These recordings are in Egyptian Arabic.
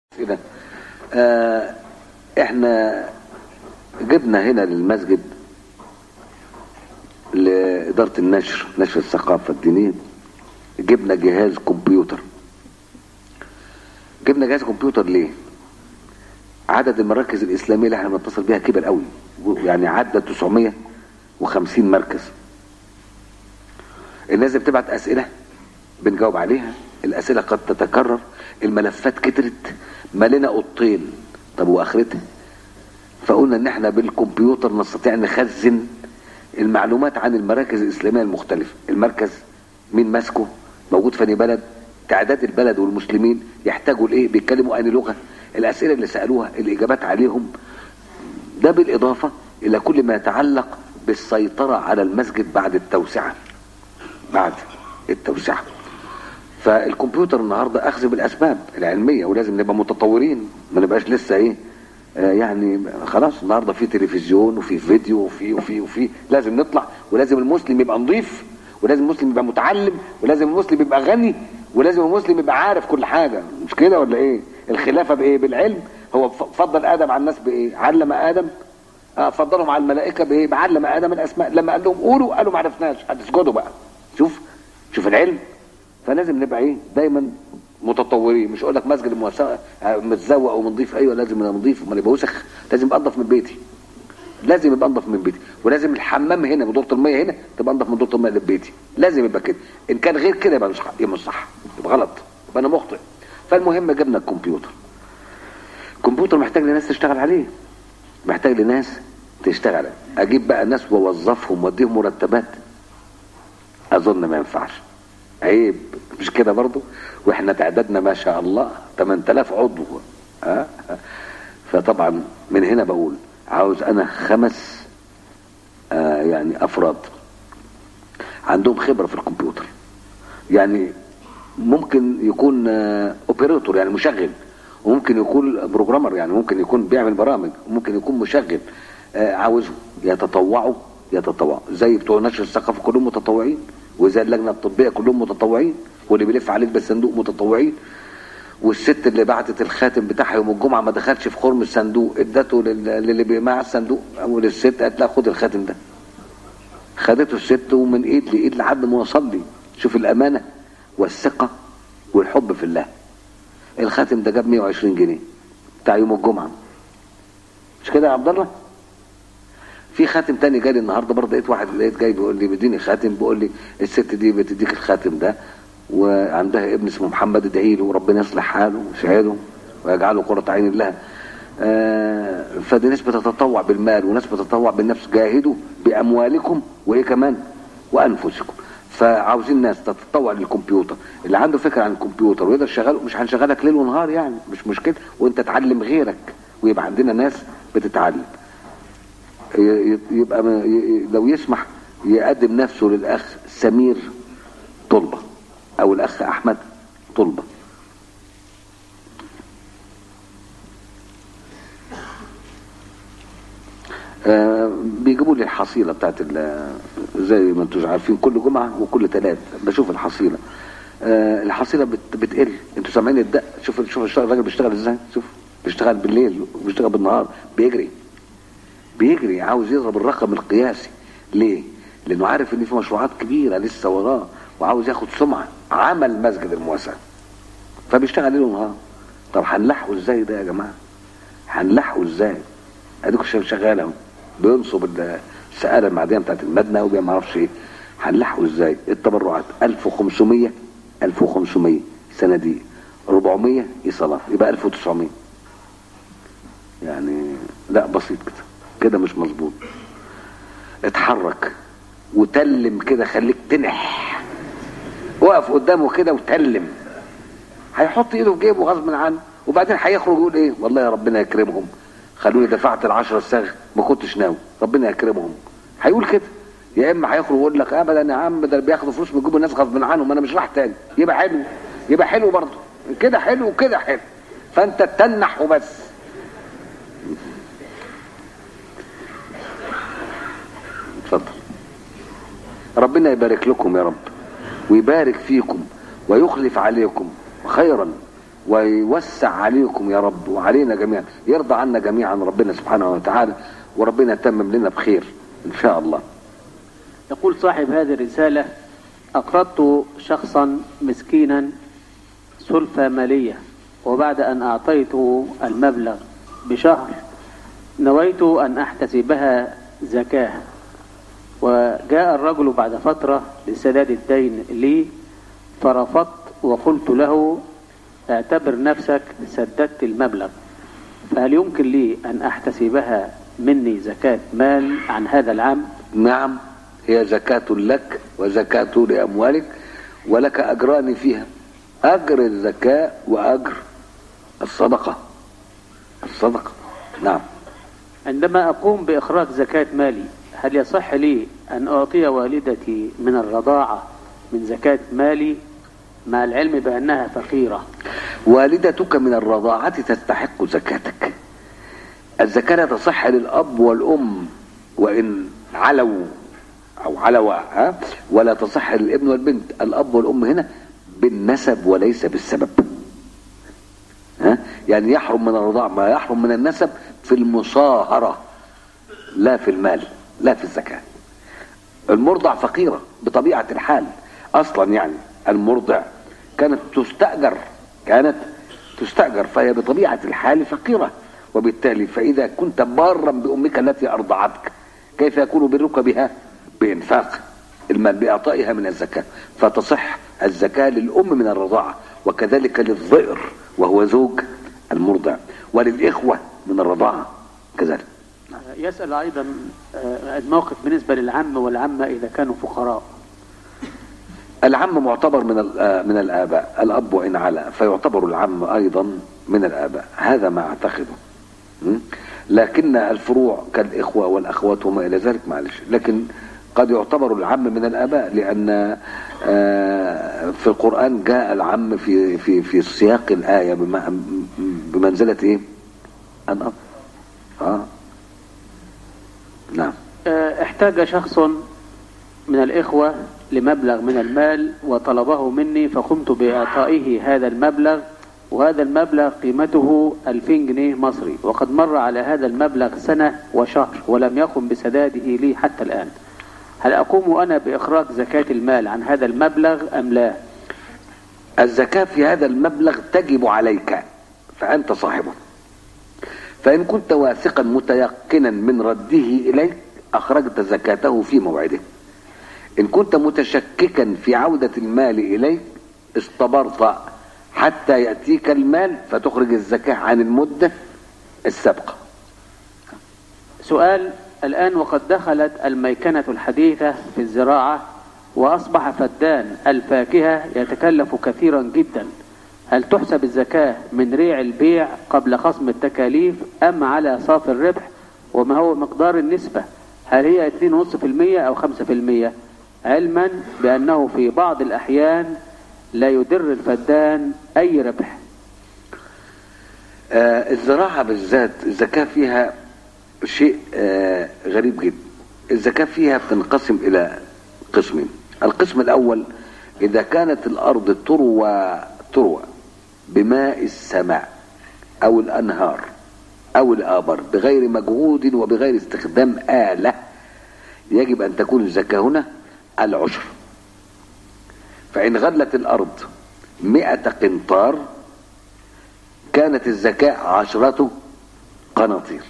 كده آه احنا جبنا هنا للمسجد لإدارة النشر نشر الثقافة الدينية جبنا جهاز كمبيوتر جبنا جهاز كمبيوتر ليه عدد المراكز الإسلامية اللي احنا بنتصل بيها كبر قوي يعني عدى 950 مركز الناس اللي بتبعت أسئلة بنجاوب عليها الأسئلة قد تتكرر الملفات كترت مالنا اوضتين طب واخرتها فقلنا ان احنا بالكمبيوتر نستطيع نخزن المعلومات عن المراكز الاسلاميه المختلفه المركز مين ماسكه موجود في بلد تعداد البلد والمسلمين يحتاجوا لايه بيتكلموا انهي لغه الاسئله اللي سالوها الاجابات عليهم ده بالاضافه الى كل ما يتعلق بالسيطره على المسجد بعد التوسعه بعد التوسعه فالكمبيوتر النهارده اخذ بالاسباب العلميه ولازم نبقى متطورين ما نبقاش لسه ايه آه يعني خلاص النهارده في تلفزيون وفي فيديو وفي وفي وفي لازم نطلع ولازم المسلم يبقى نظيف ولازم المسلم يبقى متعلم ولازم المسلم يبقى غني ولازم المسلم يبقى عارف كل حاجه مش كده ولا ايه الخلافه بايه بالعلم هو فضل ادم على الناس بايه علم ادم آه فضلهم على الملائكه بايه بعلم ادم الاسماء لما قال لهم قولوا قالوا ما عرفناش هتسجدوا بقى شوف شوف العلم فلازم نبقى ايه دايما متطورين مش اقول لك مسجد المؤسسه متزوق ومنظيف ايوه لازم يبقى نظيف امال يبقى وسخ لازم يبقى انضف من بيتي لازم يبقى انضف من بيتي ولازم الحمام هنا ودوره الميه هنا تبقى انضف من دوره الميه اللي في بيتي لازم يبقى كده ان كان غير كده يبقى مش يبقى مش صح يبقى غلط يبقى انا مخطئ فالمهم جبنا الكمبيوتر الكمبيوتر محتاج لناس تشتغل عليه محتاج لناس تشتغل عليه. اجيب بقى ناس واوظفهم واديهم مرتبات اظن ما ينفعش عيب مش كده برضو واحنا تعدادنا ما شاء الله 8000 عضو ها فطبعا من هنا بقول عاوز انا خمس آه يعني افراد عندهم خبره في الكمبيوتر يعني ممكن يكون آه اوبريتور يعني مشغل وممكن يكون بروجرامر يعني ممكن يكون بيعمل برامج وممكن يكون مشغل آه عاوزهم يتطوعوا يتطوعوا زي بتوع نشر الثقافه كلهم متطوعين وزي اللجنه الطبيه كلهم متطوعين واللي بيلف عليك بالصندوق متطوعين والست اللي بعتت الخاتم بتاعها يوم الجمعه ما دخلش في خرم الصندوق ادته للي مع الصندوق او للست قالت لها خد الخاتم ده خدته الست ومن ايد لايد لحد ما وصل لي شوف الامانه والثقه والحب في الله الخاتم ده جاب 120 جنيه بتاع يوم الجمعه مش كده يا عبد الله في خاتم تاني جالي النهارده برضه لقيت واحد لقيت جاي بيقول لي بيديني خاتم بيقول لي الست دي بتديك الخاتم ده وعندها ابن اسمه محمد ادعي له وربنا يصلح حاله ويسعده ويجعله قرة عين لها آه فدي ناس بتتطوع بالمال وناس بتتطوع بالنفس جاهدوا باموالكم وايه كمان وانفسكم فعاوزين ناس تتطوع للكمبيوتر اللي عنده فكره عن الكمبيوتر ويقدر يشغله مش هنشغلك ليل ونهار يعني مش مشكله وانت تعلم غيرك ويبقى عندنا ناس بتتعلم يبقى لو يسمح يقدم نفسه للاخ سمير طلبه او الاخ احمد طلبه آه بيجيبوا لي الحصيله بتاعت زي ما انتم عارفين كل جمعه وكل ثلاث بشوف الحصيله آه الحصيله بت بتقل انتوا سامعين الدق شوف شوف الراجل بيشتغل ازاي شوف بيشتغل بالليل وبيشتغل بالنهار بيجري بيجري عاوز يضرب الرقم القياسي ليه لانه عارف ان في مشروعات كبيره لسه وراه وعاوز ياخد سمعه عمل مسجد المواساه فبيشتغل ليل ونهار طب هنلحقه ازاي ده يا جماعه هنلحقه ازاي اديكم شغال اهو بينصب السقاله المعديه بتاعت المدنه وبيعمل ما اعرفش ايه هنلحقه ازاي التبرعات 1500 1500 صناديق 400 ايصالات يبقى 1900 يعني لا بسيط كده كده مش مظبوط اتحرك وتلم كده خليك تنح وقف قدامه كده وتلم هيحط ايده في جيبه غصب عنه وبعدين هيخرج يقول ايه والله يا ربنا يكرمهم خلوني دفعت العشرة الساغ ما كنتش ناوي ربنا يكرمهم هيقول كده يا اما هيخرج ويقول لك ابدا يا عم ده بياخدوا فلوس من جيب الناس غصب عنهم انا مش راح تاني يبقى حلو يبقى حلو برضه كده حلو وكده حلو فانت تتنح وبس اتفضل ربنا يبارك لكم يا رب ويبارك فيكم ويخلف عليكم خيرا ويوسع عليكم يا رب وعلينا جميعا يرضى عنا جميعا ربنا سبحانه وتعالى وربنا يتمم لنا بخير ان شاء الله يقول صاحب هذه الرسالة أقرضت شخصا مسكينا سلفة مالية وبعد أن أعطيته المبلغ بشهر نويت أن أحتسبها زكاة وجاء الرجل بعد فترة لسداد الدين لي فرفضت وقلت له اعتبر نفسك سددت المبلغ فهل يمكن لي أن أحتسبها مني زكاة مال عن هذا العام نعم هي زكاة لك وزكاة لأموالك ولك أجران فيها أجر الزكاة وأجر الصدقة الصدقة نعم عندما أقوم بإخراج زكاة مالي هل يصح لي أن أعطي والدتي من الرضاعة من زكاة مالي مع العلم بأنها فقيرة والدتك من الرضاعة تستحق زكاتك الزكاة لا تصح للأب والأم وإن علوا أو علوا ها ولا تصح للابن والبنت الأب والأم هنا بالنسب وليس بالسبب ها يعني يحرم من الرضاعة ما يحرم من النسب في المصاهرة لا في المال لا في الزكاة المرضع فقيرة بطبيعة الحال أصلا يعني المرضع كانت تستأجر كانت تستأجر فهي بطبيعة الحال فقيرة وبالتالي فإذا كنت بارا بأمك التي أرضعتك كيف يكون برك بها بإنفاق المال بإعطائها من الزكاة فتصح الزكاة للأم من الرضاعة وكذلك للظئر وهو زوج المرضع وللإخوة من الرضاعة كذلك يسأل أيضا آه، الموقف بالنسبة للعم والعمة إذا كانوا فقراء العم معتبر من ال- من الآباء الأب وإن علا فيعتبر العم أيضا من الآباء هذا ما أعتقده م? لكن الفروع كالإخوة والأخوات وما إلى ذلك معلش لكن قد يعتبر العم من الآباء لأن آه، في القرآن جاء العم في في في سياق الآية بم- بمنزلة إيه؟ الأب آه نعم آه، احتاج شخص من الإخوة لمبلغ من المال وطلبه مني فقمت بإعطائه هذا المبلغ وهذا المبلغ قيمته 2000 جنيه مصري وقد مر على هذا المبلغ سنة وشهر ولم يقم بسداده لي حتى الآن هل أقوم أنا بإخراج زكاة المال عن هذا المبلغ أم لا الزكاة في هذا المبلغ تجب عليك فأنت صاحبه فإن كنت واثقا متيقنا من رده إليك أخرجت زكاته في موعده إن كنت متشككا في عودة المال إليك استبرت حتى يأتيك المال فتخرج الزكاة عن المدة السابقة سؤال الآن وقد دخلت الميكنة الحديثة في الزراعة وأصبح فدان الفاكهة يتكلف كثيرا جدا هل تحسب الزكاة من ريع البيع قبل خصم التكاليف أم على صافي الربح وما هو مقدار النسبة هل هي 2.5% أو 5% علما بأنه في بعض الأحيان لا يدر الفدان أي ربح آه الزراعة بالذات الزكاة فيها شيء آه غريب جدا الزكاة فيها بتنقسم إلى قسمين القسم الأول إذا كانت الأرض تروى تروى بماء السماء أو الأنهار أو الآبر بغير مجهود وبغير استخدام آلة يجب أن تكون الزكاة هنا العشر فإن غلت الأرض مئة قنطار كانت الزكاة عشرة قناطير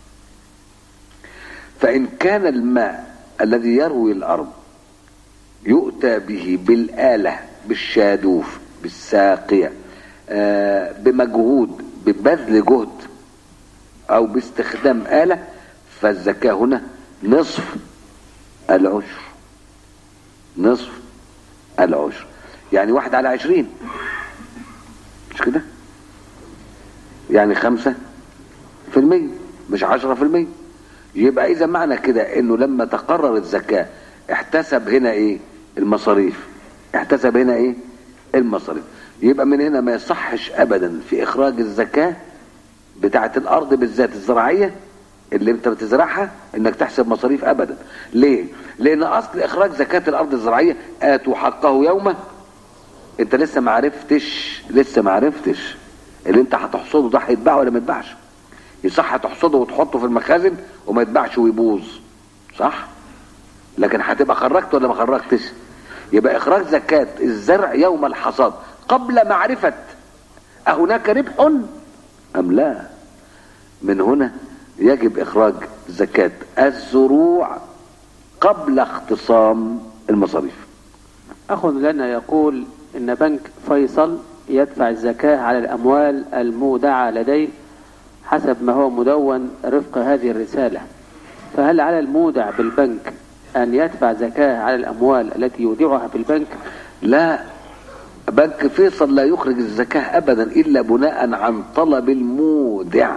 فإن كان الماء الذي يروي الأرض يؤتى به بالآلة بالشادوف بالساقية آه بمجهود ببذل جهد أو باستخدام آلة فالزكاة هنا نصف العشر نصف العشر يعني واحد على عشرين مش كده يعني خمسة في المية مش عشرة في المية يبقى إذا معنى كده إنه لما تقرر الزكاة احتسب هنا إيه المصاريف احتسب هنا إيه المصاريف يبقى من هنا ما يصحش أبدا في إخراج الزكاة بتاعة الأرض بالذات الزراعية اللي انت بتزرعها انك تحسب مصاريف ابدا ليه لان اصل اخراج زكاة الارض الزراعية اتوا حقه يومه انت لسه ما عرفتش لسه ما عرفتش اللي انت هتحصده ده هيتباع ولا ما يتباعش يصح تحصده وتحطه في المخازن وما يتباعش ويبوظ صح لكن هتبقى خرجت ولا ما خرجتش يبقى اخراج زكاة الزرع يوم الحصاد قبل معرفة أهناك ربح أم لا من هنا يجب إخراج زكاة الزروع قبل اختصام المصاريف أخ لنا يقول إن بنك فيصل يدفع الزكاة على الأموال المودعة لديه حسب ما هو مدون رفق هذه الرسالة فهل على المودع بالبنك أن يدفع زكاة على الأموال التي يودعها في البنك لا بنك فيصل لا يخرج الزكاة أبدا إلا بناء عن طلب المودع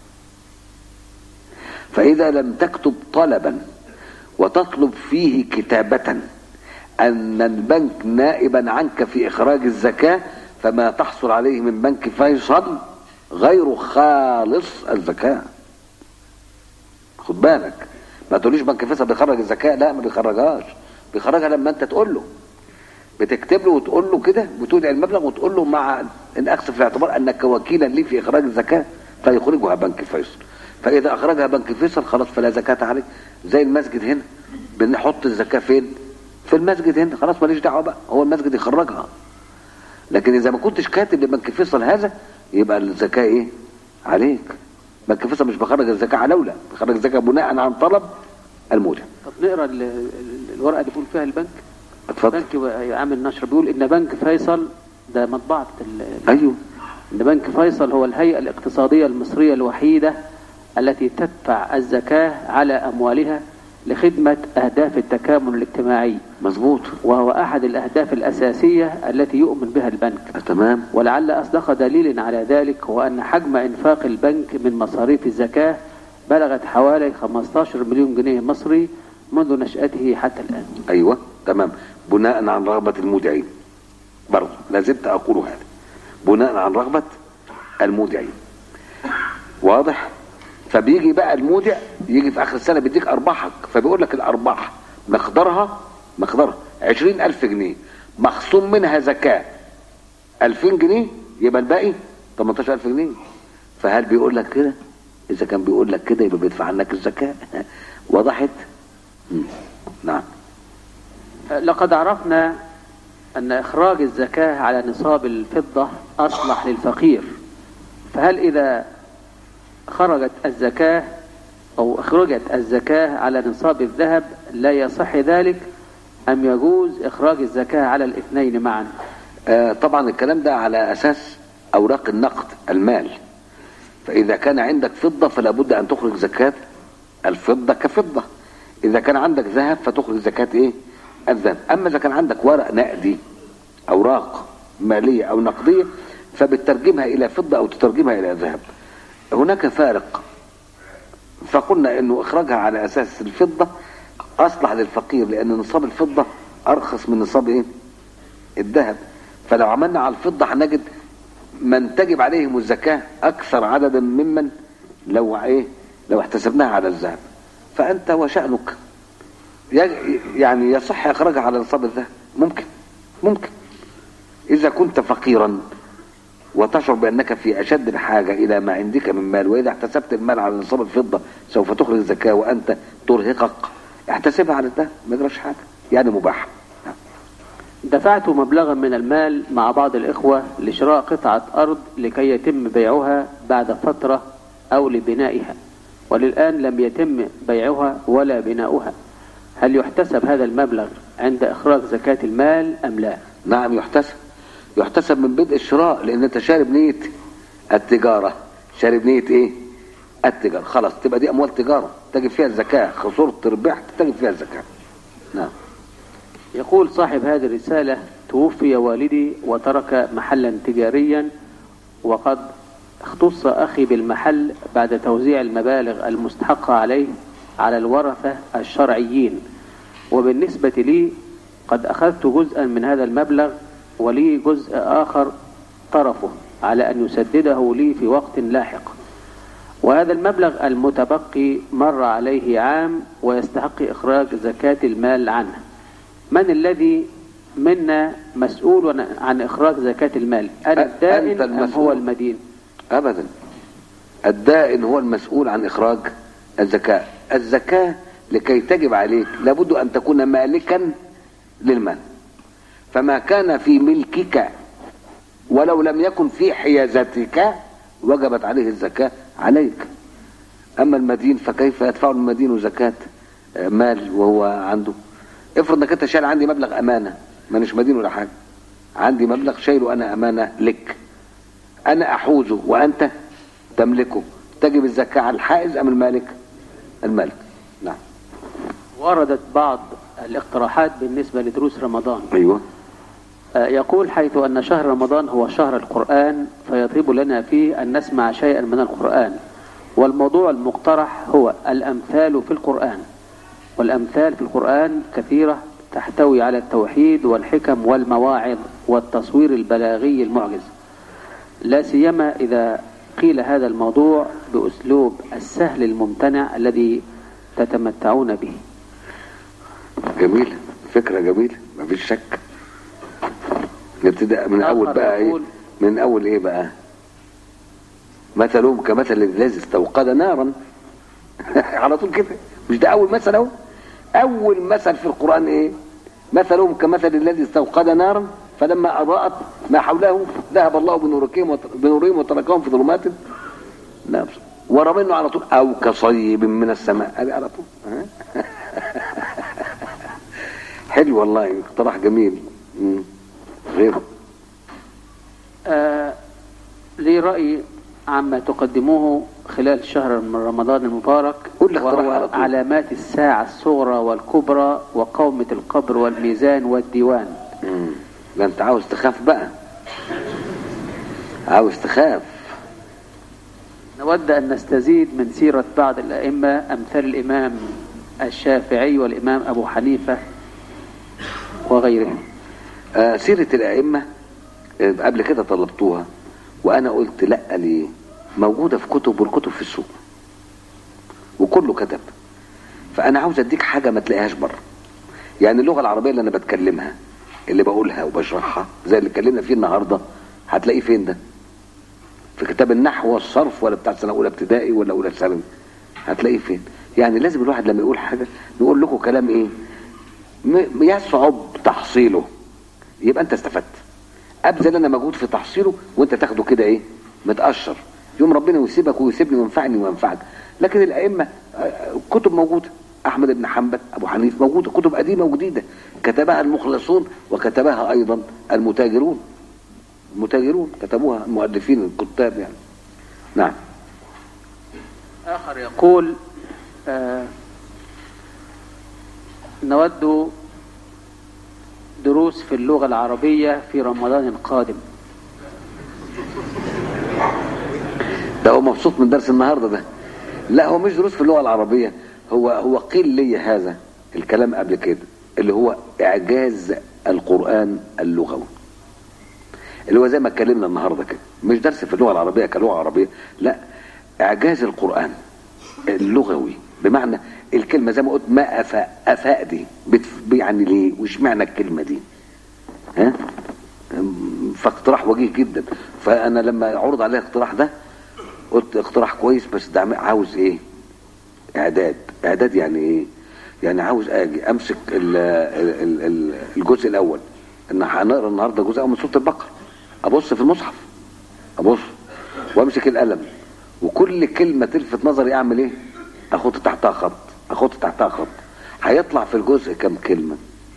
فإذا لم تكتب طلبا وتطلب فيه كتابة أن البنك نائبا عنك في إخراج الزكاة فما تحصل عليه من بنك فيصل غير خالص الزكاة خد بالك ما تقوليش بنك فيصل بيخرج الزكاة لا ما بيخرجهاش بيخرجها لما انت تقول له بتكتب له وتقول له كده بتودع المبلغ وتقول له مع ان اخذ في الاعتبار انك وكيلا لي في اخراج الزكاه فيخرجها بنك فيصل فاذا اخرجها بنك فيصل خلاص فلا زكاه عليه زي المسجد هنا بنحط الزكاه فين في المسجد هنا خلاص ماليش دعوه بقى هو المسجد يخرجها لكن اذا ما كنتش كاتب لبنك فيصل هذا يبقى الزكاه ايه عليك بنك فيصل مش بخرج الزكاه على اولى بخرج الزكاه بناء عن طلب المودع طب نقرا ال- ال- الورقة اللي بيقول فيها البنك اتفضل بنك عامل نشر بيقول إن بنك فيصل ده مطبعة ال- ايوه إن بنك فيصل هو الهيئة الاقتصادية المصرية الوحيدة التي تدفع الزكاة على أموالها لخدمة أهداف التكامل الاجتماعي مظبوط وهو أحد الأهداف الأساسية التي يؤمن بها البنك آه، تمام ولعل أصدق دليل على ذلك هو أن حجم إنفاق البنك من مصاريف الزكاة بلغت حوالي 15 مليون جنيه مصري منذ نشأته حتى الآن ايوه تمام بناء عن رغبه المودعين برضه لازلت اقول هذا بناء عن رغبه المودعين واضح فبيجي بقى المودع يجي في اخر السنه بيديك ارباحك فبيقول لك الارباح مقدارها مقدارها 20000 جنيه مخصوم منها زكاه 2000 جنيه يبقى الباقي 18000 جنيه فهل بيقول لك كده اذا كان بيقول لك كده يبقى بيدفع عنك الزكاه وضحت مم. نعم لقد عرفنا أن إخراج الزكاة على نصاب الفضة أصلح للفقير فهل إذا خرجت الزكاة أو أخرجت الزكاة على نصاب الذهب لا يصح ذلك أم يجوز إخراج الزكاة على الاثنين معا آه طبعا الكلام ده على اساس اوراق النقد المال فاذا كان عندك فضه فلا بد ان تخرج زكاه الفضه كفضه اذا كان عندك ذهب فتخرج زكاه ايه الذهب اما اذا كان عندك ورق نقدي اوراق ماليه او نقديه فبتترجمها الى فضه او تترجمها الى ذهب هناك فارق فقلنا انه اخراجها على اساس الفضه اصلح للفقير لان نصاب الفضه ارخص من نصاب ايه الذهب فلو عملنا على الفضة هنجد من تجب عليهم الزكاة أكثر عددا ممن لو إيه لو احتسبناها على الذهب فأنت وشأنك يج- يعني يصح إخراجها على نصاب الذهب ممكن ممكن إذا كنت فقيرا وتشعر بأنك في أشد الحاجة إلى ما عندك من مال وإذا احتسبت المال على نصاب الفضة سوف تخرج الزكاة وأنت ترهقك احتسبها على الذهب ما يجراش حاجة يعني مباح دفعت مبلغا من المال مع بعض الإخوة لشراء قطعة أرض لكي يتم بيعها بعد فترة أو لبنائها وللآن لم يتم بيعها ولا بناؤها هل يحتسب هذا المبلغ عند إخراج زكاة المال أم لا نعم يحتسب يحتسب من بدء الشراء لان انت شارب نية التجارة شارب نية ايه التجارة خلاص تبقى دي اموال تجارة تجب فيها الزكاة خسرت ربحت تجب فيها الزكاة نعم يقول صاحب هذه الرسالة توفي والدي وترك محلا تجاريا وقد اختص أخي بالمحل بعد توزيع المبالغ المستحقة عليه على الورثة الشرعيين وبالنسبة لي قد أخذت جزءا من هذا المبلغ ولي جزء آخر طرفه على أن يسدده لي في وقت لاحق وهذا المبلغ المتبقي مر عليه عام ويستحق إخراج زكاة المال عنه من الذي منا مسؤول عن إخراج زكاة المال أنا أنت الدائن أم المسؤول. هو المدين ابدا الدائن هو المسؤول عن اخراج الزكاه الزكاه لكي تجب عليك لابد ان تكون مالكا للمال فما كان في ملكك ولو لم يكن في حيازتك وجبت عليه الزكاه عليك اما المدين فكيف يدفع المدين زكاه آه، مال وهو عنده افرض انك انت شايل عندي مبلغ امانه مانيش مدين ولا حاجه عندي مبلغ شايله انا امانه لك انا احوزه وانت تملكه تجب الزكاه على الحائز ام المالك المالك نعم وردت بعض الاقتراحات بالنسبة لدروس رمضان ايوه آه، يقول حيث أن شهر رمضان هو شهر القرآن فيطيب لنا فيه أن نسمع شيئا من القرآن والموضوع المقترح هو الأمثال في القرآن والأمثال في القرآن كثيرة تحتوي على التوحيد والحكم والمواعظ والتصوير البلاغي المعجز لا سيما إذا قيل هذا الموضوع بأسلوب السهل الممتنع الذي تتمتعون به جميله فكره جميله مفيش شك نبتدأ من اول آخر بقى ايه يقول- من اول ايه بقى مثلهم كمثل الذي استوقد نارا على طول كده مش ده اول مثل اهو اول مثل في القران ايه مثلهم كمثل الذي استوقد نارا فلما اضاءت ما حوله ذهب الله بنورهم وت- بنورهم وتركهم في ظلمات لا يبصر. ورا منه على طول او كصيب من السماء ادي على طول ها؟ حلو والله اقتراح جميل مم. غيره آه لي رأي عما تقدموه خلال شهر رمضان المبارك قول لي اقتراح على وهو طول. علامات الساعة الصغرى والكبرى وقومة القبر والميزان والديوان مم. ده انت عاوز تخاف بقى عاوز تخاف نود أن نستزيد من سيرة بعض الأئمة أمثال الإمام الشافعي والإمام أبو حنيفة وغيرهم آه سيرة الأئمة آه قبل كده طلبتوها وأنا قلت لأ ليه موجودة في كتب والكتب في السوق وكله كتب فأنا عاوز أديك حاجة ما تلاقيهاش بره يعني اللغة العربية اللي أنا بتكلمها اللي بقولها وبشرحها زي اللي اتكلمنا فيه النهاردة هتلاقيه فين ده في كتاب النحو والصرف ولا بتاع سنة أولى ابتدائي ولا أولى ثانوي هتلاقيه فين يعني لازم الواحد لما يقول حاجة نقول لكم كلام إيه م- يصعب تحصيله يبقى انت استفدت ابذل انا مجهود في تحصيله وانت تاخده كده ايه متقشر يوم ربنا يسيبك ويسيبني وينفعني وينفعك لكن الائمه آه، كتب موجوده احمد بن حنبل ابو حنيفه موجوده كتب قديمه وجديده كتبها المخلصون وكتبها ايضا المتاجرون المتاجرون كتبوها المؤلفين الكتاب يعني نعم آخر يقول آه نود دروس في اللغة العربية في رمضان القادم ده هو مبسوط من درس النهارده ده لا هو مش دروس في اللغه العربيه هو هو قيل لي هذا الكلام قبل كده اللي هو اعجاز القران اللغوي اللي هو زي ما اتكلمنا النهارده كده مش درس في اللغه العربيه كلغه عربيه لا اعجاز القران اللغوي بمعنى الكلمه زي ما قلت ما افاء افاء دي بتف- يعني ليه وش معنى الكلمه دي ها فاقتراح وجيه جدا فانا لما عرض عليا الاقتراح ده قلت اقتراح كويس بس ده عم- عاوز ايه اعداد اعداد يعني ايه يعني عاوز اجي امسك ال ال ال الجزء الاول ان هنقرا النهارده جزء أول من سوره البقره ابص في المصحف ابص وامسك القلم وكل كلمه تلفت نظري اعمل ايه احط تحتها خط احط تحتها خط هيطلع في الجزء كم كلمه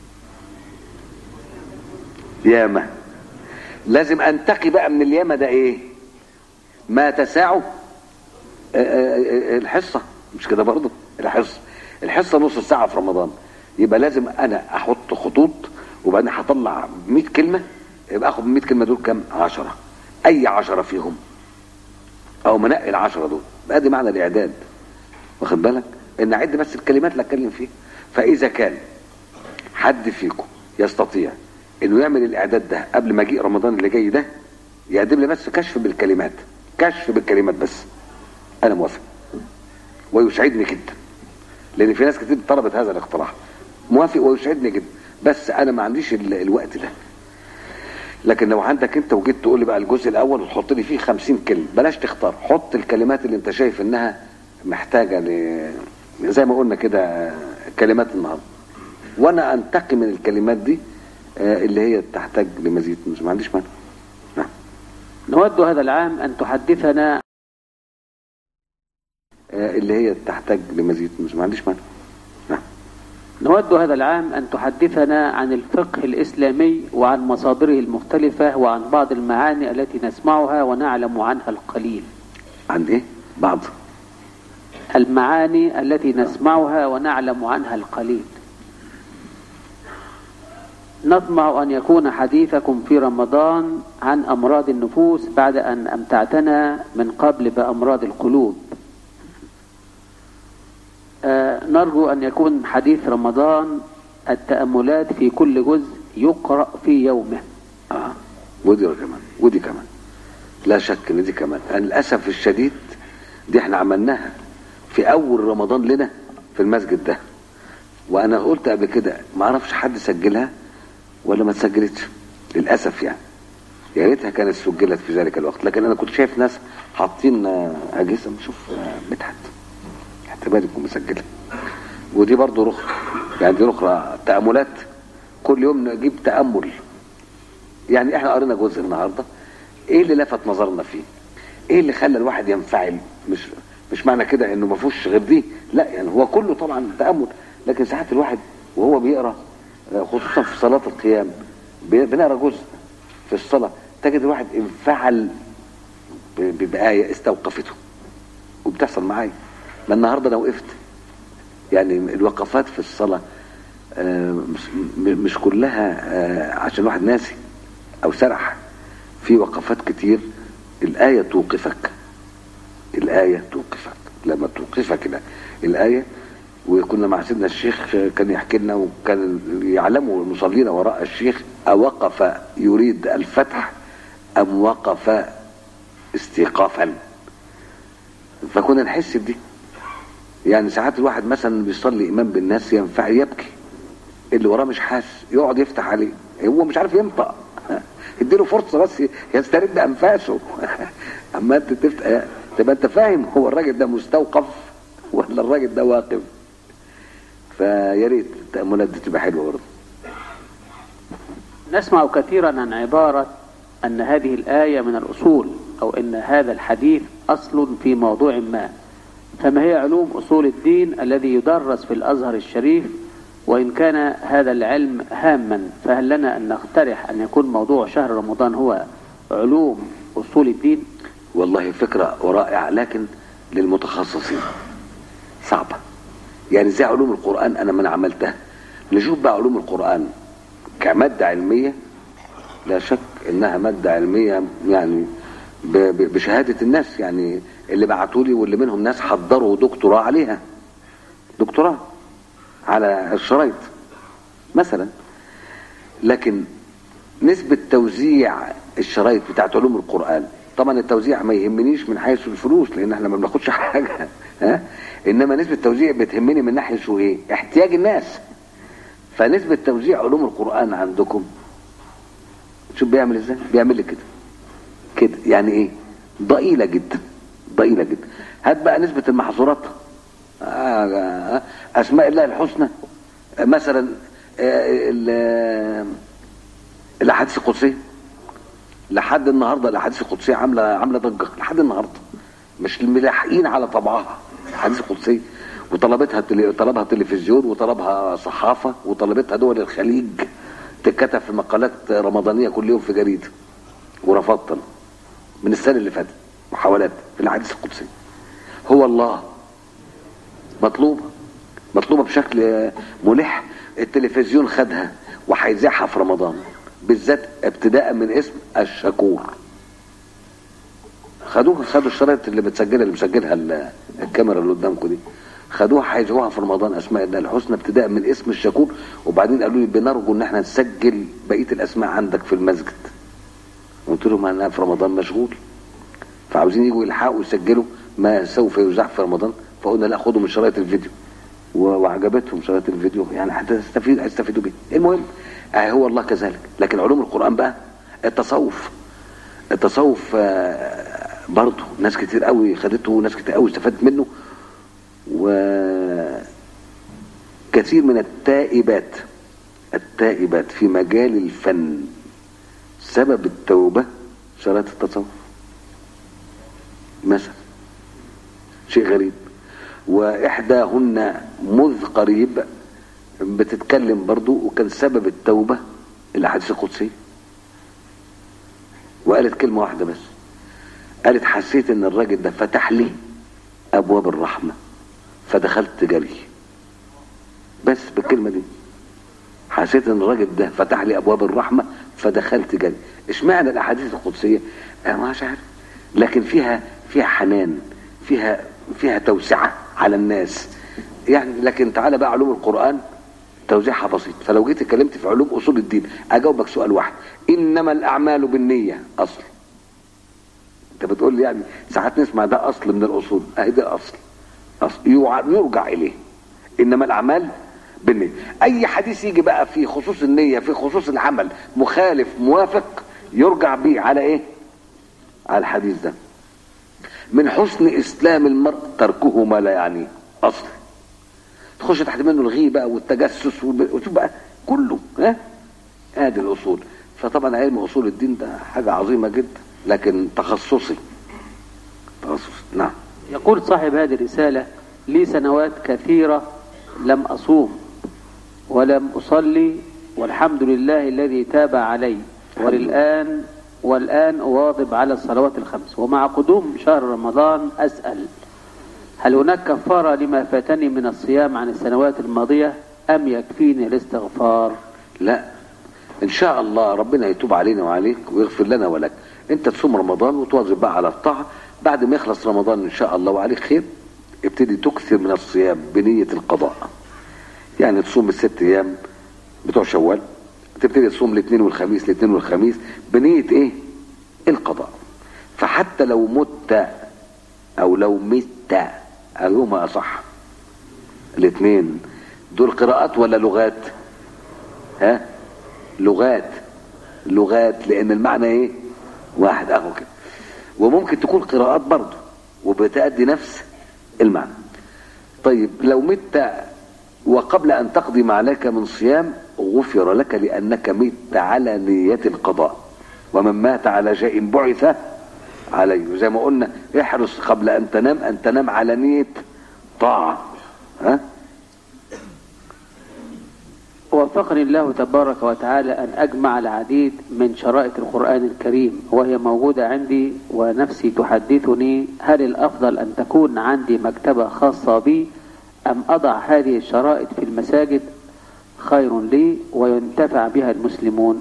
ياما لازم انتقي بقى من الياما ده ايه ما تساعه آه، آه، آه، الحصة مش كده برضه الحصة الحصة نص ساعة في رمضان يبقى لازم انا احط خطوط وبعدين هطلع 100 كلمة يبقى اخد من 100 كلمة دول كام 10 اي 10 فيهم او منقي ال 10 دول بقى دي معنى الاعداد واخد بالك ان اعد بس الكلمات اللي اتكلم فيها فاذا كان حد فيكم يستطيع انه يعمل الاعداد ده قبل مجيء رمضان اللي جاي ده يقدم لي بس كشف بالكلمات كشف بالكلمات بس انا موافق ويسعدني جدا لان في ناس كتير طلبت هذا الاقتراح موافق ويسعدني جدا بس انا ما عنديش ال- الوقت ده لكن لو عندك انت وجيت تقول لي بقى الجزء الاول وتحط لي فيه 50 كلمه بلاش تختار حط الكلمات اللي انت شايف انها محتاجه ل زي ما قلنا كده كلمات النهارده وانا انتقي من الكلمات دي آه، اللي هي تحتاج لمزيد مش ما عنديش مانع نعم نود هذا العام أن تحدثنا آه، اللي هي تحتاج لمزيد مش ما عنديش مانع نعم نود هذا العام أن تحدثنا عن الفقه الإسلامي وعن مصادره المختلفة وعن بعض المعاني التي نسمعها ونعلم عنها القليل عن ايه بعض المعاني التي نسمعها ونعلم عنها القليل نطمع أن يكون حديثكم في رمضان عن أمراض النفوس بعد أن أمتعتنا من قبل بأمراض القلوب آه، نرجو أن يكون حديث رمضان التأملات في كل جزء يقرأ في يومه اه ودي كمان ودي كمان لا شك ان دي كمان للاسف الشديد دي احنا عملناها في اول رمضان لنا في المسجد ده وانا قلت قبل كده ما اعرفش حد سجلها ولا ما اتسجلتش للاسف يعني يا ريتها كانت سجلت في ذلك الوقت لكن انا كنت شايف ناس حاطين آه، اجهزه بشوف آه، مدحت حتى بالكم مسجله ودي برضو رخرة يعني دي رخرة تأملات كل يوم نجيب تأمل يعني احنا قرينا جزء النهارده ايه اللي لفت نظرنا فيه ايه اللي خلى الواحد ينفعل مش مش معنى كده انه ما فيهوش غير دي لا يعني هو كله طبعا تامل لكن ساعات الواحد وهو بيقرا آه، خصوصا في صلاه القيام بي- بنقرا جزء في الصلاه تجد الواحد انفعل ب- ب- بايه استوقفته وبتحصل معايا ما النهارده انا وقفت يعني الوقفات في الصلاه آه، مش م- مش كلها آه، عشان الواحد ناسي او سرح في وقفات كتير الآية توقفك الآية توقفك لما توقفك ال- الآية وكنا مع سيدنا الشيخ كان يحكي لنا وكان يعلموا المصلين وراء الشيخ أوقف يريد الفتح أم وقف استيقافا فكنا نحس بدي يعني ساعات الواحد مثلا بيصلي إمام بالناس ينفع يبكي اللي وراه مش حاسس يقعد يفتح عليه هو مش عارف ينطق اديله فرصه بس يسترد انفاسه اما انت تفتح تبقى انت فاهم هو الراجل ده مستوقف ولا الراجل ده واقف فيا ريت التاملات دي تبقى حلوه برضه نسمع كثيرا عن عبارة أن هذه الآية من الأصول أو أن هذا الحديث أصل في موضوع ما فما هي علوم أصول الدين الذي يدرس في الأزهر الشريف وإن كان هذا العلم هاما فهل لنا أن نقترح أن يكون موضوع شهر رمضان هو علوم أصول الدين والله فكره رائعه لكن للمتخصصين صعبه يعني زي علوم القران انا من عملتها نشوف بقى علوم القران كماده علميه لا شك انها ماده علميه يعني ب- ب- بشهاده الناس يعني اللي بعتوا لي واللي منهم ناس حضروا دكتوراه عليها دكتوراه على الشرايط مثلا لكن نسبة توزيع الشرايط بتاعت علوم القرآن طبعا التوزيع ما يهمنيش من حيث الفلوس لان احنا ما بناخدش حاجة ها انما نسبة التوزيع بتهمني من ناحية شو ايه احتياج الناس فنسبة توزيع علوم القرآن عندكم شوف بيعمل ازاي بيعمل لي كده كده يعني ايه ضئيلة جدا ضئيلة جدا هات بقى نسبة المحظورات آه، آه، اسماء الله الحسنى آه، مثلا آه، ال- الاحاديث القدسيه لحد النهارده الاحاديث القدسيه عامله عامله ضجه لحد النهارده مش ملاحقين على طبعها الاحاديث القدسيه وطلبتها التلي... طلبها التلفزيون وطلبها صحافه وطلبتها دول الخليج تتكتب في مقالات رمضانيه كل يوم في جريده ورفضت أنا من السنه اللي فاتت محاولات في الاحاديث القدسيه هو الله مطلوبه مطلوبه بشكل آه، ملح التلفزيون خدها وهيذاعها في رمضان بالذات ابتداء من اسم الشكور خدوها خدوا الشرايط اللي بتسجلها اللي مسجلها ال- الكاميرا اللي قدامكم دي خدوها هيذاعوها في رمضان اسماء الله الحسنى ابتداء من اسم الشكور وبعدين قالوا لي بنرجو ان احنا نسجل بقيه الاسماء عندك في المسجد قلت لهم انا في رمضان مشغول فعاوزين يجوا يلحقوا يسجلوا ما سوف يذاع في رمضان فقلنا لا خدوا من شرايط الفيديو و- وعجبتهم شرايط الفيديو يعني هتستفيد هيستفيدوا بيه المهم آه هو الله كذلك لكن علوم القرآن بقى التصوف التصوف آه، برضه ناس كتير قوي خدته وناس كتير قوي استفادت منه وكثير من التائبات التائبات في مجال الفن سبب التوبة شرائط التصوف مثلا شيء غريب وإحداهن مذ قريب بتتكلم برضو وكان سبب التوبة الأحاديث القدسية وقالت كلمة واحدة بس قالت حسيت ان الراجل ده فتح لي ابواب الرحمة فدخلت جري بس بالكلمة دي حسيت ان الراجل ده فتح لي ابواب الرحمة فدخلت جري اشمعنى الاحاديث القدسية انا مش عارف لكن فيها فيها حنان فيها فيها توسعة على الناس يعني لكن تعالى بقى علوم القرآن توزيعها بسيط فلو جيت اتكلمت في علوم اصول الدين اجاوبك سؤال واحد انما الاعمال بالنيه اصل انت بتقول لي يعني ساعات نسمع ده اصل من الاصول اهي ده اصل اصل يوع- يرجع اليه انما الاعمال بالنيه اي حديث يجي بقى في خصوص النيه في خصوص العمل مخالف موافق يرجع بيه على ايه على الحديث ده من حسن اسلام المرء تركه ما لا يعنيه اصل تخش تحت منه الغيبه والتجسس والب- وتشوف بقى كله ها ادي الاصول فطبعا علم اصول الدين ده حاجه عظيمه جدا لكن تخصصي تخصصي نعم يقول صاحب هذه الرسالة لي سنوات كثيرة لم أصوم ولم أصلي والحمد لله الذي تاب علي وللآن والآن أواظب على الصلوات الخمس ومع قدوم شهر رمضان أسأل هل هناك كفارة لما فاتني من الصيام عن السنوات الماضية أم يكفيني الاستغفار لا ان شاء الله ربنا يتوب علينا وعليك ويغفر لنا ولك انت تصوم رمضان وتواظب بقى على الطاعه بعد ما يخلص رمضان ان شاء الله وعليك خير ابتدي تكثر من الصيام بنيه القضاء يعني تصوم الست ايام بتوع شوال تبتدي تصوم الاثنين والخميس الاثنين والخميس بنيه ايه القضاء فحتى لو مت او لو مت ايهما اصح الاثنين دول قراءات ولا لغات ها لغات لغات لان المعنى ايه واحد اهو كده وممكن تكون قراءات برضه وبتأدي نفس المعنى طيب لو مت وقبل ان تقضي ما عليك من صيام غفر لك لانك مت على نية القضاء ومن مات على شيء بعث عليه زي ما قلنا احرص قبل ان تنام ان تنام على نية طاعة ها وفقني الله تبارك وتعالى أن أجمع العديد من شرائط القرآن الكريم وهي موجودة عندي ونفسي تحدثني هل الأفضل أن تكون عندي مكتبة خاصة بي أم أضع هذه الشرائط في المساجد خير لي وينتفع بها المسلمون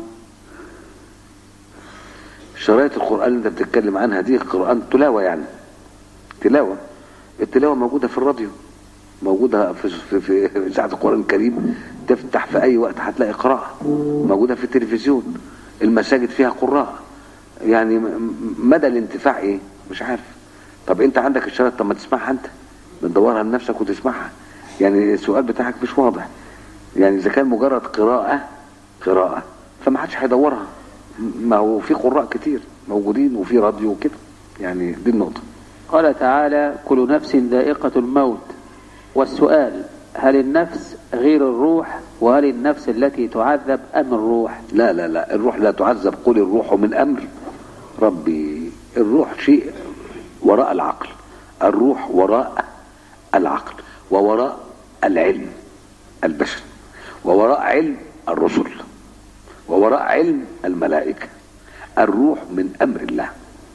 شرايط القرآن اللي انت بتتكلم عنها دي قرآن تلاوة يعني تلاوة التلاوة موجودة في الراديو موجودة في في في في إذاعة القرآن الكريم تفتح في أي وقت هتلاقي قراءة موجودة في التلفزيون المساجد فيها قراء يعني م- م- مدى الانتفاع إيه مش عارف طب أنت عندك الشرايط طب ما تسمعها أنت بتدورها لنفسك وتسمعها يعني السؤال بتاعك مش واضح يعني إذا كان مجرد قراءة قراءة فما حدش هيدورها ما هو في قراء كتير موجودين وفي راديو وكده يعني دي النقطة قال تعالى كل نفس ذائقة الموت والسؤال هل النفس غير الروح وهل النفس التي تعذب أم الروح لا لا لا الروح لا تعذب قل الروح من امر ربي الروح شيء وراء العقل الروح وراء العقل ووراء العلم البشري ووراء علم الرسل ووراء علم الملائكة الروح من امر الله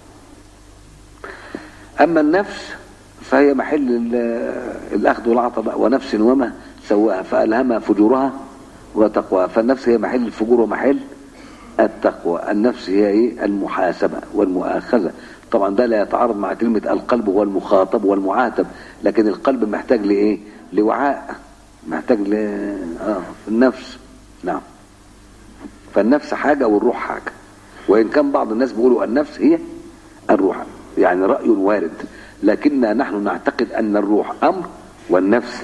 اما النفس فهي محل ال- الاخذ والعطاء بقى ونفس وما سواها فالهمها فجورها وتقواها فالنفس هي محل الفجور ومحل التقوى النفس هي ايه المحاسبه والمؤاخذه طبعا ده لا يتعارض مع كلمه القلب هو المخاطب والمعاتب لكن القلب محتاج لايه لوعاء محتاج ل اه النفس نعم فالنفس حاجه والروح حاجه وان كان بعض الناس بيقولوا النفس هي الروح يعني راي وارد لكننا نحن نعتقد ان الروح امر والنفس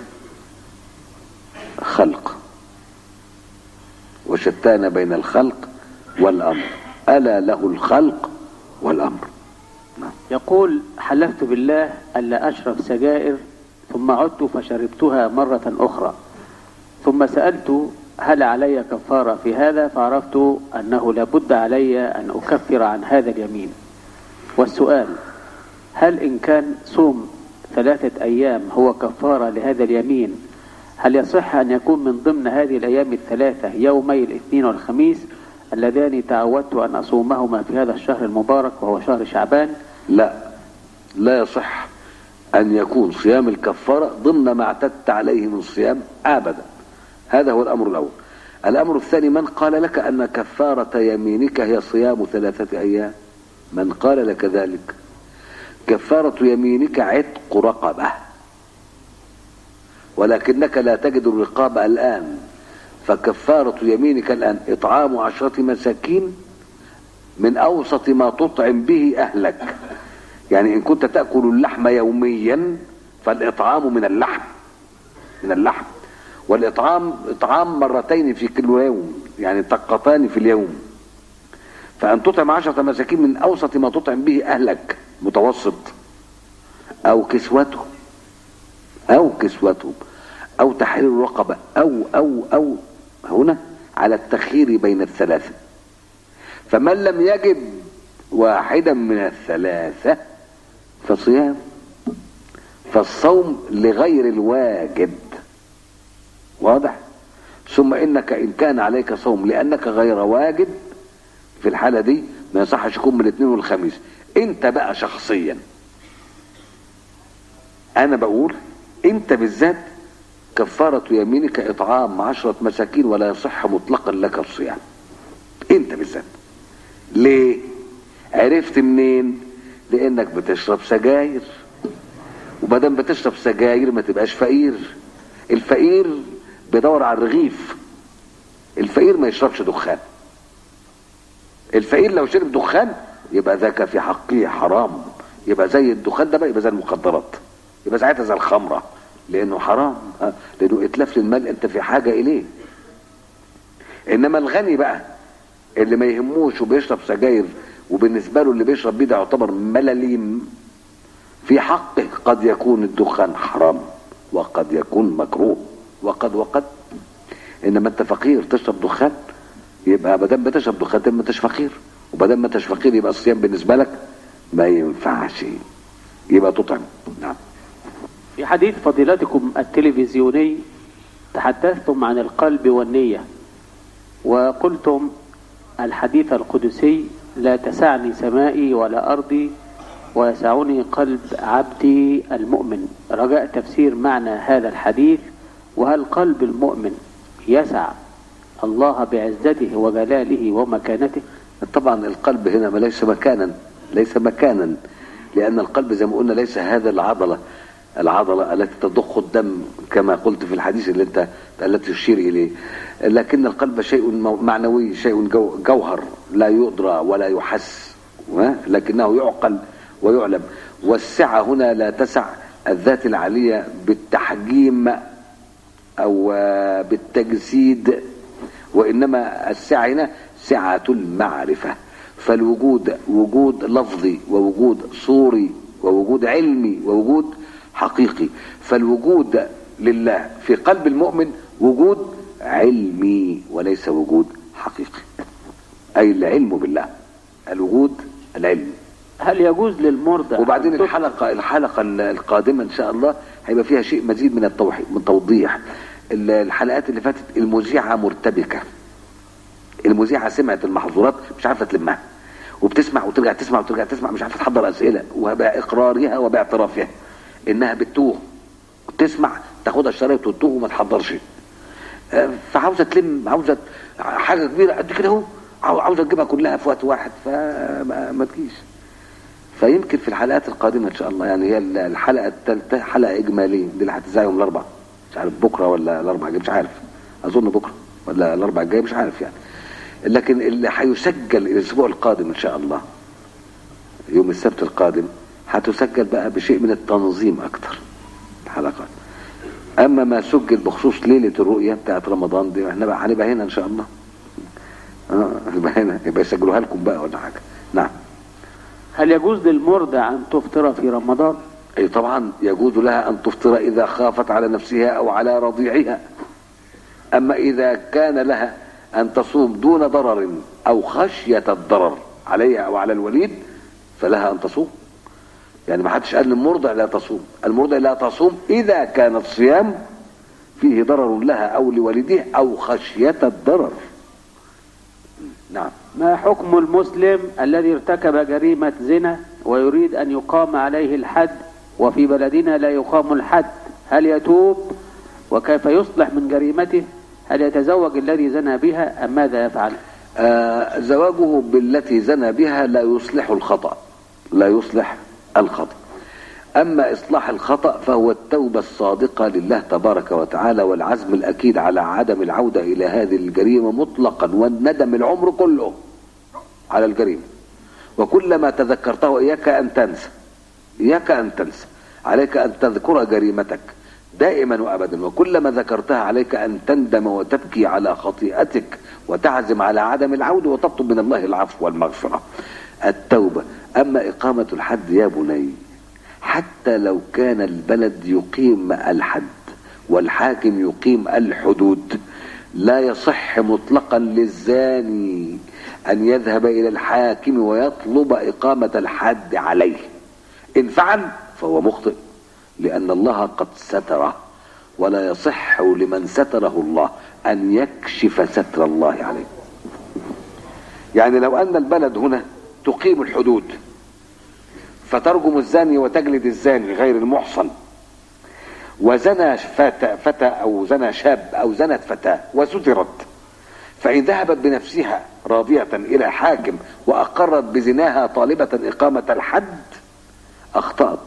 خلق وشتان بين الخلق والامر ألا له الخلق والأمر نعم. يقول حلفت بالله ألا أشرب سجائر ثم عدت فشربتها مرة أخرى ثم سألت هل علي كفارة في هذا فعرفت أنه لابد علي أن أكفر عن هذا اليمين والسؤال هل إن كان صوم ثلاثة أيام هو كفارة لهذا اليمين هل يصح أن يكون من ضمن هذه الأيام الثلاثة يومي الاثنين والخميس اللذان تعودت أن أصومهما في هذا الشهر المبارك وهو شهر شعبان لا لا يصح أن يكون صيام الكفارة ضمن ما اعتدت عليه من صيام أبدا هذا هو الأمر الأول الأمر الثاني من قال لك أن كفارة يمينك هي صيام ثلاثة أيام من قال لك ذلك كفارة يمينك عتق رقبة ولكنك لا تجد الرقاب الآن فكفارة يمينك الآن إطعام عشرة مساكين من أوسط ما تطعم به أهلك يعني إن كنت تأكل اللحم يوميا فالإطعام من اللحم من اللحم والإطعام إطعام مرتين في كل يوم يعني طقتان في اليوم فأن تطعم عشرة مساكين من أوسط ما تطعم به أهلك متوسط أو كسوته أو كسوته أو تحرير الرقبة أو أو أو هنا على التخيير بين الثلاثة فمن لم يجد واحدا من الثلاثة فصيام فالصوم لغير الواجب واضح ثم انك ان كان عليك صوم لانك غير واجب في الحالة دي ما يصحش يكون من الاثنين والخميس انت بقى شخصيا انا بقول انت بالذات كفارة يمينك اطعام عشرة مساكين ولا يصح مطلقا لك الصيام انت بالذات ليه عرفت منين لانك بتشرب سجاير ومادام بتشرب سجاير ما تبقاش فقير الفقير بيدور على الرغيف الفقير ما يشربش دخان الفقير لو شرب دخان يبقى ذاك في حقه حرام يبقى زي الدخان ده بقى يبقى زي المخدرات يبقى ساعتها زي الخمره لانه حرام ها؟ لانه اتلاف للمال انت في حاجه اليه انما الغني بقى اللي ما يهموش وبيشرب سجاير وبالنسبه له اللي بيشرب بيه ده يعتبر ملاليم في حقه قد يكون الدخان حرام وقد يكون مكروه وقد وقد انما انت فقير تشرب دخان يبقى ما دام بتشرب دخان تبقى ما انتش فقير وما دام ما انتش فقير يبقى الصيام بالنسبه لك ما ينفعش يبقى تطعم نعم في حديث فضيلتكم التلفزيوني تحدثتم عن القلب والنية وقلتم الحديث القدسي لا تسعني سمائي ولا أرضي ويسعني قلب عبدي المؤمن رجاء تفسير معنى هذا الحديث وهل قلب المؤمن يسع الله بعزته وجلاله ومكانته طبعا القلب هنا ما ليس مكانا ليس مكانا لأن القلب زي ما قلنا ليس هذا العضلة العضلة التي تضخ الدم كما قلت في الحديث اللي انت التي تشير إليه لكن القلب شيء مو- معنوي شيء جو- جوهر لا يدرى ولا يحس ها؟ لكنه يعقل ويعلم والسعة هنا لا تسع الذات العالية بالتحجيم أو آه، بالتجسيد وإنما السعة هنا سعة المعرفة فالوجود وجود لفظي ووجود صوري ووجود علمي ووجود حقيقي فالوجود لله في قلب المؤمن وجود علمي وليس وجود حقيقي أي العلم بالله الوجود العلمي هل يجوز للمرضى وبعدين أن تط- الحلقة الحلقة القادمة إن شاء الله هيبقى فيها شيء مزيد من التوحيد من توضيح ال- الحلقات اللي فاتت المذيعة مرتبكة المذيعة سمعت المحظورات مش عارفة تلمها وبتسمع وترجع تسمع وترجع تسمع مش عارفة تحضر أسئلة وبإقرارها وباعترافها إنها بتوه تسمع تاخدها الشرايط وتوه وما تحضرش آه، فعاوزة تلم عاوزة حاجة كبيرة قد كده اهو عاو- عاوزة تجيبها كلها في وقت واحد فما ما تجيش فيمكن في الحلقات القادمة إن شاء الله يعني هي الحلقة الثالثة حلقة إجمالية دي اللي هتذاع يوم الأربعاء مش عارف بكرة ولا الأربعاء الجاي مش عارف أظن بكرة ولا الأربعاء الجاي مش عارف يعني لكن اللي هيسجل الأسبوع القادم إن شاء الله يوم السبت القادم هتسجل بقى بشيء من التنظيم أكتر الحلقات أما ما سجل بخصوص ليلة الرؤية بتاعت رمضان دي احنا بقى هنبقى هنا إن شاء الله اه يبقى هنا يبقى يسجلوها لكم بقى ولا حاجه نعم هل يجوز للمرضع أن تفطر في رمضان اي طبعا يجوز لها ان تفطر اذا خافت على نفسها او على رضيعها اما اذا كان لها ان تصوم دون ضرر او خشيه الضرر عليها او على الوليد فلها ان تصوم يعني ما حدش قال للمرضع لا تصوم المرضع لا تصوم اذا كان الصيام فيه ضرر لها او لوالديه او خشيه الضرر نعم ما حكم المسلم الذي ارتكب جريمة زنا ويريد أن يقام عليه الحد وفي بلدنا لا يقام الحد هل يتوب وكيف يصلح من جريمته هل يتزوج الذي زنى بها أم ماذا يفعل آه زواجه بالتي زنى بها لا يصلح الخطأ لا يصلح الخطأ أما إصلاح الخطأ فهو التوبة الصادقة لله تبارك وتعالى والعزم الأكيد على عدم العودة إلى هذه الجريمة مطلقا والندم العمر كله على الجريمة وكلما تذكرته إياك أن تنسى إياك أن تنسى عليك أن تذكر جريمتك دائما وأبدا وكلما ذكرتها عليك أن تندم وتبكي على خطيئتك وتعزم على عدم العودة وتطلب من الله العفو والمغفرة التوبة أما إقامة الحد يا بني حتى لو كان البلد يقيم الحد والحاكم يقيم الحدود لا يصح مطلقا للزاني أن يذهب إلى الحاكم ويطلب إقامة الحد عليه إن فعل فهو مخطئ لأن الله قد ستره ولا يصح لمن ستره الله أن يكشف ستر الله عليه يعني لو أن البلد هنا تقيم الحدود فترجم الزاني وتجلد الزاني غير المحصن وزنى فتى, فتى أو زنى شاب أو زنت فتاة وسترت فإن ذهبت بنفسها راضية إلى حاكم وأقرت بزناها طالبة إقامة الحد أخطأت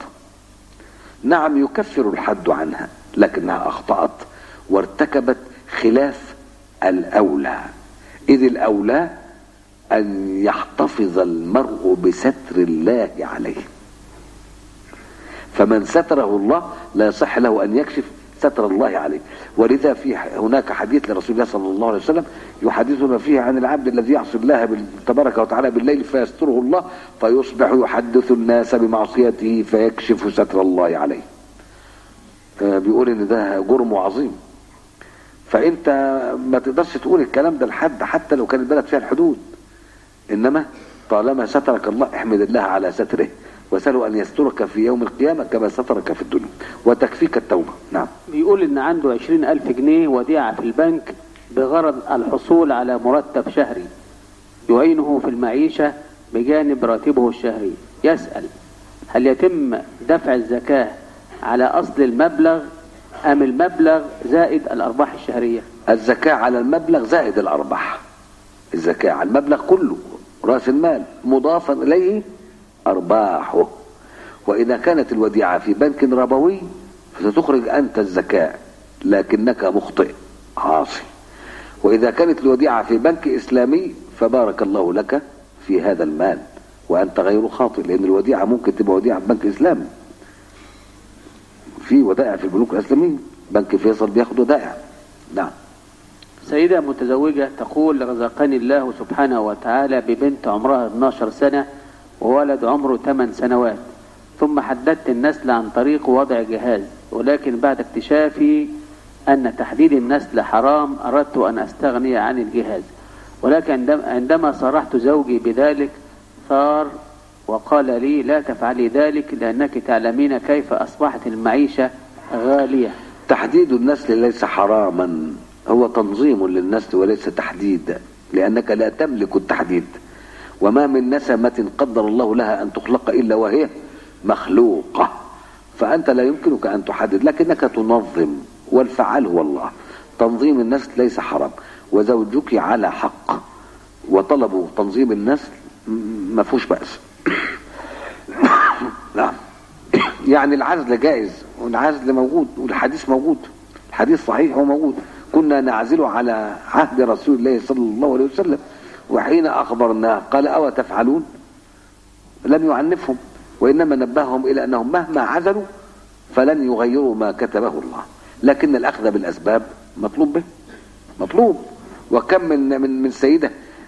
نعم يكفر الحد عنها لكنها أخطأت وارتكبت خلاف الأولى إذ الأولى أن يحتفظ المرء بستر الله عليه فمن ستره الله لا يصح له أن يكشف ستر الله عليه ولذا في هناك حديث لرسول الله صلى الله عليه وسلم يحدثنا فيه عن العبد الذي يعصي الله تبارك وتعالى بالليل فيستره الله فيصبح يحدث الناس بمعصيته فيكشف ستر الله عليه بيقول ان ده جرم عظيم فانت ما تقدرش تقول الكلام ده لحد حتى لو كان البلد فيها الحدود انما طالما سترك الله احمد الله على ستره وسأله أن يسترك في يوم القيامة كما سترك في الدنيا وتكفيك التوبة نعم بيقول إن عنده عشرين ألف جنيه وديعة في البنك بغرض الحصول على مرتب شهري يعينه في المعيشة بجانب راتبه الشهري يسأل هل يتم دفع الزكاة على أصل المبلغ أم المبلغ زائد الأرباح الشهرية الزكاة على المبلغ زائد الأرباح الزكاة على المبلغ كله رأس المال مضافا إليه أرباحه وإذا كانت الوديعة في بنك ربوي فستخرج أنت الزكاة لكنك مخطئ عاصي وإذا كانت الوديعة في بنك إسلامي فبارك الله لك في هذا المال وأنت غير خاطئ لأن الوديعة ممكن تبقى وديعة في بنك إسلامي في ودائع في البنوك الإسلامية بنك فيصل بياخد ودائع نعم سيدة متزوجة تقول رزقني الله سبحانه وتعالى ببنت عمرها 12 سنة وولد عمره 8 سنوات ثم حددت النسل عن طريق وضع جهاز ولكن بعد اكتشافي أن تحديد النسل حرام أردت أن أستغني عن الجهاز ولكن عندما صرحت زوجي بذلك ثار وقال لي لا تفعلي ذلك لأنك تعلمين كيف أصبحت المعيشة غالية تحديد النسل ليس حراما هو تنظيم للنسل وليس تحديد لأنك لا تملك التحديد وما من نسمة قدر الله لها أن تخلق إلا وهي مخلوقة فأنت لا يمكنك أن تحدد لكنك تنظم والفعال هو الله تنظيم النسل ليس حرام وزوجك على حق وطلب تنظيم النسل ما فيهوش بأس نعم يعني العزل جائز والعزل موجود والحديث موجود الحديث صحيح وموجود كنا نعزل على عهد رسول الله صلى الله عليه وسلم وحين أخبرناه قال أو تفعلون لم يعنفهم وإنما نبههم إلى أنهم مهما عزلوا فلن يغيروا ما كتبه الله لكن الأخذ بالأسباب مطلوب به مطلوب وكم من من من سيدة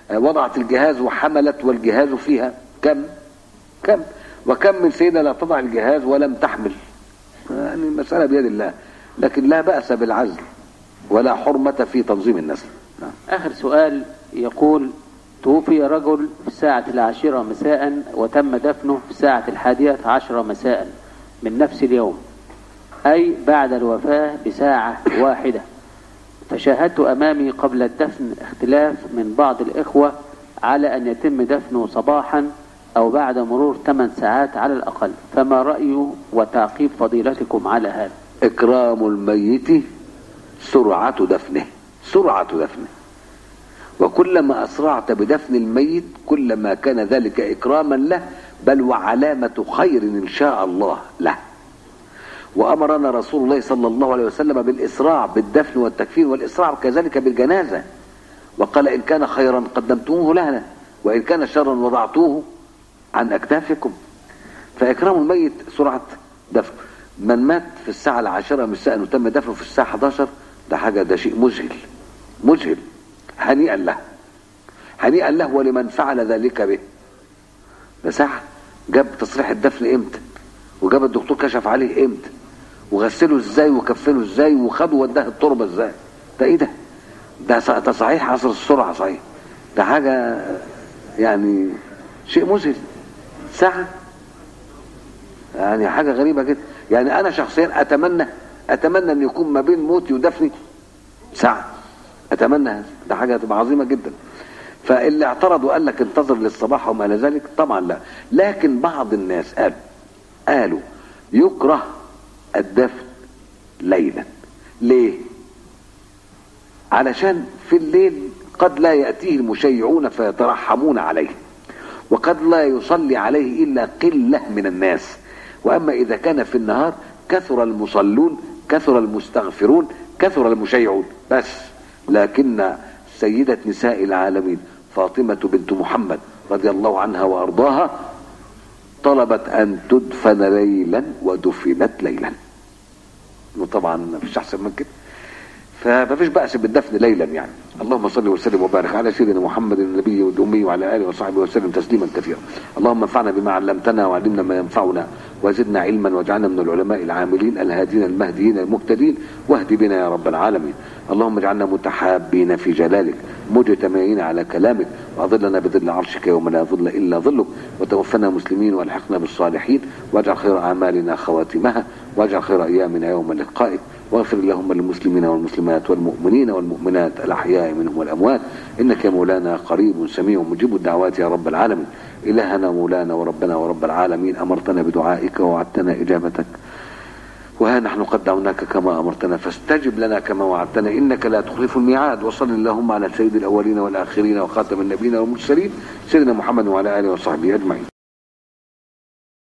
آه، وضعت الجهاز وحملت والجهاز فيها كم كم وكم من سيدة لا تضع الجهاز ولم تحمل يعني المسألة بيد الله لكن لا بأس بالعزل ولا حرمة في تنظيم النسل نعم. آخر سؤال يقول توفي رجل في الساعة العاشرة مساء وتم دفنه في الساعة الحادية عشرة مساء من نفس اليوم أي بعد الوفاة بساعة واحدة فشاهدت أمامي قبل الدفن اختلاف من بعض الإخوة على أن يتم دفنه صباحا أو بعد مرور 8 ساعات على الأقل فما رأي وتعقيب فضيلتكم على هذا إكرام الميت سرعة دفنه سرعة دفنه وكلما أسرعت بدفن الميت كلما كان ذلك إكراما له بل وعلامة خير إن شاء الله له وأمرنا رسول الله صلى الله عليه وسلم بالإسراع بالدفن والتكفين والإسراع كذلك بالجنازة وقال إن كان خيرا قدمتموه لنا وإن كان شرا وضعتوه عن أكتافكم فإكرام الميت سرعة دفن من مات في الساعة العاشرة مساء وتم دفنه في الساعة 11 ده حاجة ده شيء مذهل مذهل هنيئا له هنيئا له ولمن فعل ذلك به ده ساعة جاب تصريح الدفن امتى وجاب الدكتور كشف عليه امتى وغسله ازاي وكفنه ازاي وخده وداه التربه ازاي ده ايه ده ده ص- ده صحيح عصر السرعه صحيح ده حاجه يعني شيء مذهل ساعه يعني حاجه غريبه جدا يعني انا شخصيا اتمنى اتمنى ان يكون ما بين موتي ودفني ساعه اتمنى هذا ده حاجه تبقى عظيمه جدا فاللي اعترض وقال لك انتظر للصباح وما الى ذلك طبعا لا لكن بعض الناس قال قالوا يكره الدفن ليلا ليه علشان في الليل قد لا يأتيه المشيعون فيترحمون عليه وقد لا يصلي عليه إلا قلة من الناس وأما إذا كان في النهار كثر المصلون كثر المستغفرون كثر المشيعون بس لكن سيدة نساء العالمين فاطمة بنت محمد رضي الله عنها وأرضاها طلبت أن تدفن ليلا ودفنت ليلا وطبعا ما فيش أحسن من كده فما فيش بأس بالدفن ليلا يعني اللهم صل وسلم وبارك على سيدنا محمد النبي والأمي وعلى آله وصحبه وسلم تسليما كثيرا اللهم انفعنا بما علمتنا وعلمنا ما ينفعنا وزدنا علما واجعلنا من العلماء العاملين الهادين المهديين المهتدين واهد بنا يا رب العالمين اللهم اجعلنا متحابين في جلالك مجتمعين على كلامك واظلنا بظل عرشك يوم لا ظل الا ظلك وتوفنا مسلمين والحقنا بالصالحين واجعل خير اعمالنا خواتمها واجعل خير ايامنا يوم لقائك واغفر اللهم للمسلمين والمسلمات والمؤمنين والمؤمنات الاحياء منهم والاموات انك يا مولانا قريب سميع مجيب الدعوات يا رب العالمين الهنا مولانا وربنا ورب العالمين امرتنا بدعائك ووعدتنا اجابتك وها نحن قد دعوناك كما امرتنا فاستجب لنا كما وعدتنا انك لا تخلف الميعاد وصل اللهم على سيد الاولين والاخرين وخاتم النبيين والمرسلين سيدنا محمد وعلى اله وصحبه اجمعين